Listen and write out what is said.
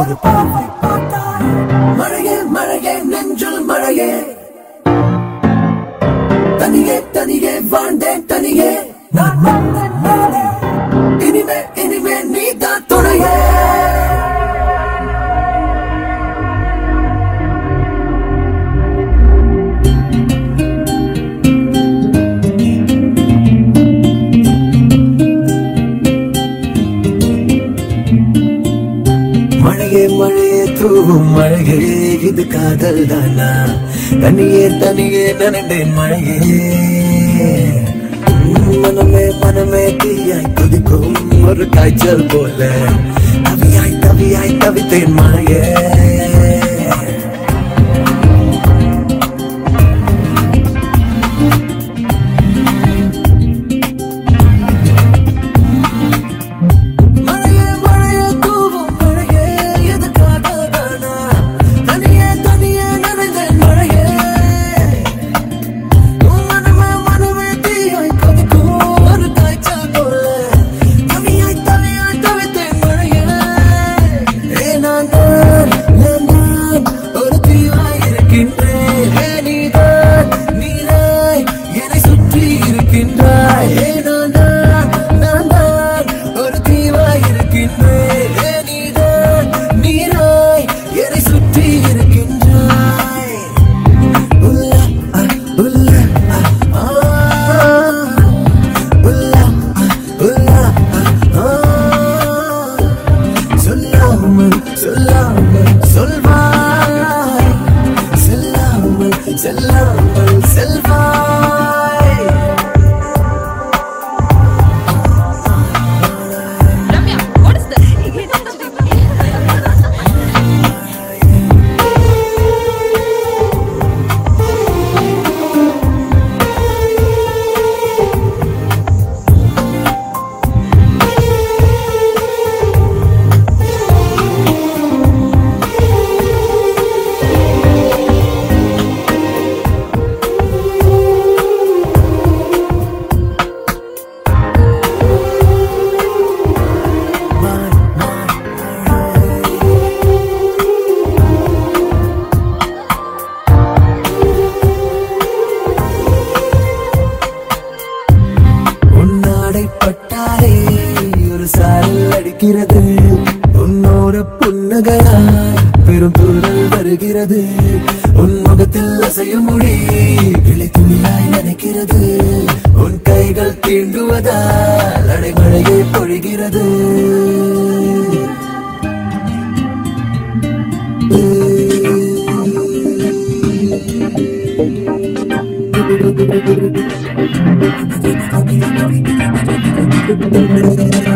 ஒரு பார்வை பார்த்தாய் மழையே மழையே நெஞ்சில் மழையே தனியே தனியே வாழ்ந்தேன் தனியே நான் வந்தேன் நானே இனிமே இனிமே நீதான் துணையே மழையே மழையே தூவும் மழையே இது காதல் தானா தனியே தனியே நனண்டேன் மழையே மனமே மனமே தீயாய் கொதிக்கும் ஒரு காய்ச்சல் போல தவியாய் தவியாய் தவித்தேன் மழையே மழையே மழையே தூவும் மழையே இது காதல் தானா தனியே தனியே நனைந்தேன் மழையே மனமே மனமே தீயாய் கொதிக்கும் ஒரு காய்ச்சல் போல தவியாய் தவியாய் தவித்தேன் மழையே ஏ நான் தான் நான் தான் ஒரு தீவாய் இருக்கின்றேன் ஏ நீதான் நீராய் என்னை சுற்றி இருக்கின்றாய் ஏ நான் தான் நான் தான் ஒரு தீவாய் இருக்கின்றேன் ஏ நீதான் நீராய் என்னை சுற்றி இருக்கின்றாய் உல்லா அ, உல்லா அ, ஆ. உல்லா அ, உல்லா அ, ஆ. சொல்லாமல் சொல்லாமல் சொல்வாய் செல்லாமல் செல்லாமல் செல்வாய் Ramya, what is this? உன்னாடை பட்டாலே ஒரு சாரல் அடிக்கிறது உன்னோட புன்னகையால் பெரும் தூரல் வருகிறது உன் முகத்தில் அசையும் முடி கிளை துணியாய் நினைக்கிறது உன் கைகள் தீண்டுவதால் அடைமழையே பொழிகிறது Ramya,